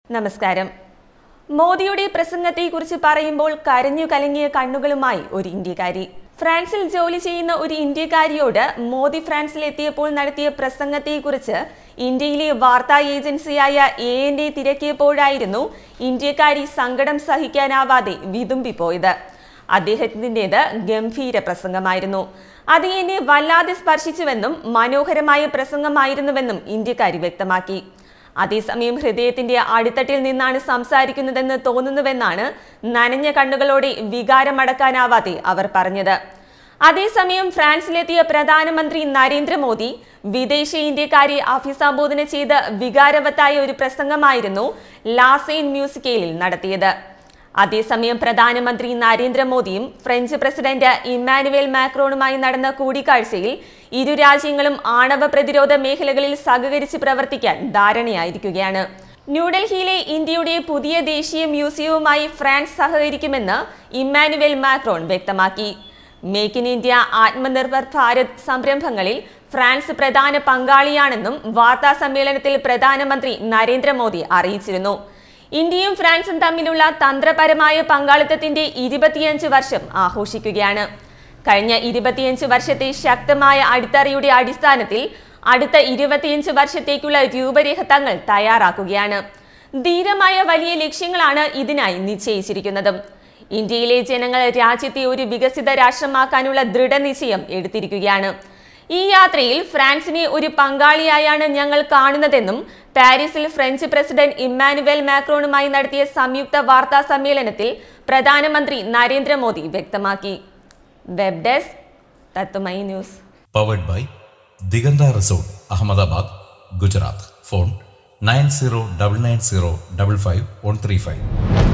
നമസ്കാരം മോദിയുടെ പ്രസംഗത്തെക്കുറിച്ച് പറയുമ്പോൾ കരഞ്ഞു കലങ്ങിയ കണ്ണുകളുമായി ഒരു ഇന്ത്യക്കാരി ഫ്രാൻസിൽ ജോലി ചെയ്യുന്ന ഒരു ഇന്ത്യക്കാരിയോട് മോദി ഫ്രാൻസിൽ എത്തിയപ്പോൾ നടത്തിയ പ്രസംഗത്തെക്കുറിച്ച് ഇന്ത്യയിലെ വാർത്താ ഏജൻസിയായ എ എൻ ഡി തിരക്കിയപ്പോഴായിരുന്നു ഇന്ത്യക്കാരി സങ്കടം സഹിക്കാനാവാതെ വിതുമ്പിപ്പോയത് അദ്ദേഹത്തിൻ്റെത് ഗംഭീര പ്രസംഗമായിരുന്നു അത് എന്നെ വല്ലാതെ സ്പർശിച്ചുവെന്നും മനോഹരമായ പ്രസംഗമായിരുന്നുവെന്നും ഇന്ത്യക്കാരി വ്യക്തമാക്കി അതേസമയം ഹൃദയത്തിന്റെ അടിത്തട്ടിൽ നിന്നാണ് സംസാരിക്കുന്നതെന്ന് തോന്നുന്നുവെന്നാണ് നനഞ്ഞ കണ്ണുകളോടെ വികാരമടക്കാനാവാതെ അവർ പറഞ്ഞത് അതേസമയം ഫ്രാൻസിലെത്തിയ പ്രധാനമന്ത്രി നരേന്ദ്രമോദി വിദേശ ഇന്ത്യക്കാരെ അഭിസംബോധന ചെയ്ത് വികാരവത്തായ ഒരു പ്രസംഗമായിരുന്നു ലാസെയിൻ മ്യൂസിക്കയിൽ നടത്തിയത് അതേസമയം പ്രധാനമന്ത്രി നരേന്ദ്രമോദിയും ഫ്രഞ്ച് പ്രസിഡന്റ് ഇമ്മാനുവേൽ മാക്രോണുമായി നടന്ന കൂടിക്കാഴ്ചയിൽ ഇരു രാജ്യങ്ങളും ആണവ പ്രതിരോധ മേഖലകളിൽ സഹകരിച്ച് പ്രവർത്തിക്കാൻ ധാരണയായിരിക്കുകയാണ് ന്യൂഡൽഹിയിലെ ഇന്ത്യയുടെ പുതിയ ദേശീയ മ്യൂസിയവുമായി ഫ്രാൻസ് സഹകരിക്കുമെന്ന് ഇമ്മാനുവേൽ മാക്രോൺ വ്യക്തമാക്കി make in India Atmanirbhar Bharat സംരംഭങ്ങളിൽ ഫ്രാൻസ് പ്രധാന പങ്കാളിയാണെന്നും വാർത്താ സമ്മേളനത്തിൽ പ്രധാനമന്ത്രി നരേന്ദ്രമോദി അറിയിച്ചിരുന്നു ഇന്ത്യയും ഫ്രാൻസും തമ്മിലുള്ള തന്ത്രപരമായ പങ്കാളിത്തത്തിന്റെ ഇരുപത്തിയഞ്ച് വർഷം ആഘോഷിക്കുകയാണ് കഴിഞ്ഞ ഇരുപത്തിയഞ്ച് വർഷത്തെ ശക്തമായ അടിത്തറയുടെ അടിസ്ഥാനത്തിൽ അടുത്ത ഇരുപത്തിയഞ്ച് വർഷത്തേക്കുള്ള രൂപരേഖ തങ്ങൾ തയ്യാറാക്കുകയാണ് ധീരമായ വലിയ ലക്ഷ്യങ്ങളാണ് ഇതിനായി നിശ്ചയിച്ചിരിക്കുന്നതും ഇന്ത്യയിലെ ജനങ്ങൾ രാജ്യത്തെ ഒരു വികസിത രാഷ്ട്രമാക്കാനുള്ള ദൃഢനിശ്ചയം എടുത്തിരിക്കുകയാണ് ഈ യാത്രയിൽ ഫ്രാൻസിനെ ഒരു പങ്കാളിയായാണ് ഞങ്ങൾ കാണുന്നതെന്നും പാരീസിൽ ഫ്രഞ്ച് പ്രസിഡന്റ് ഇമ്മാനുവേൽ മാക്രോണുമായി നടത്തിയ സംയുക്ത വാർത്താ സമ്മേളനത്തിൽ പ്രധാനമന്ത്രി നരേന്ദ്രമോദി വ്യക്തമാക്കി വെബ് ഡെസ്ക് തത്തുമൈ news powered by Diganta resort Ahmedabad Gujarat phone nine zero double nine zero double five one three five